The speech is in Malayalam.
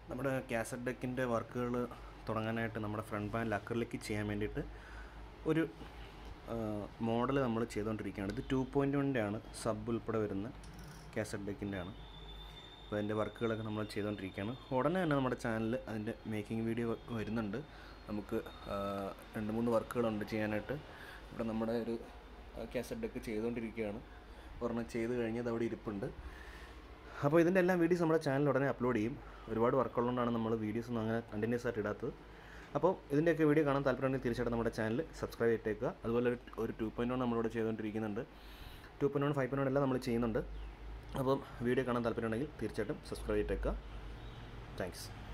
നമ്മുടെ കാസറ്റ് ഡെക്കിൻ്റെ വർക്കുകൾ തുടങ്ങാനായിട്ട് നമ്മുടെ ഫ്രണ്ട് പാനൽ അക്രലിക്ക് ചെയ്യാൻ വേണ്ടിയിട്ട് ഒരു മോഡൽ നമ്മൾ ചെയ്തുകൊണ്ടിരിക്കുകയാണ് ഇത് ടു പോയിൻറ്റ് വണ്ണിൻ്റെ ആണ് സബ് ഉൾപ്പെടെ വരുന്ന കാസറ്റ് ഡെക്കിൻ്റെ ആണ് അപ്പോൾ അതിൻ്റെ വർക്കുകളൊക്കെ നമ്മൾ ചെയ്തുകൊണ്ടിരിക്കുകയാണ് ഉടനെ തന്നെ നമ്മുടെ ചാനലിൽ അതിൻ്റെ മേക്കിംഗ് വീഡിയോ വരുന്നുണ്ട് നമുക്ക് ആ, രണ്ട് മൂന്ന് വർക്കുകളുണ്ട് ചെയ്യാനായിട്ട് ഇവിടെ നമ്മുടെ ഒരു കാസറ്റ് ഡെക്ക് ചെയ്തുകൊണ്ടിരിക്കുകയാണ് ഒരെണ്ണം ചെയ്ത് കഴിഞ്ഞത് അവിടെ ഇരിപ്പുണ്ട് അപ്പോൾ ഇതിൻ്റെ എല്ലാം വീഡിയോസ് നമ്മുടെ ചാനലിൽ ഉടനെ അപ്ലോഡ് ചെയ്യും ഒരുപാട് വർക്കുള്ളതുകൊണ്ടാണ് നമ്മൾ വീഡിയോസ് ഒന്നും അങ്ങനെ കണ്ടിന്യൂസ് ആയിട്ട് ഇടാത്തത് അപ്പോൾ ഇതിൻ്റെയൊക്കെ വീഡിയോ കാണാൻ താല്പര്യമുണ്ടെങ്കിൽ തീർച്ചയായിട്ടും നമ്മുടെ ചാനൽ സബ്സ്ക്രൈബ് ചെയ്തേക്കുക അതുപോലെ ഒരു- ഒരു ടു പോയിൻറ്റ് വൺ നമ്മളിവിടെ ചെയ്തുകൊണ്ടിരിക്കുന്നുണ്ട് two point one five point one എല്ലാം നമ്മൾ ചെയ്യുന്നുണ്ട് അപ്പം വീഡിയോ കാണാൻ താല്പര്യമുണ്ടെങ്കിൽ തീർച്ചയായിട്ടും സബ്സ്ക്രൈബ് ചെയ്തേക്കുക താങ്ക്സ്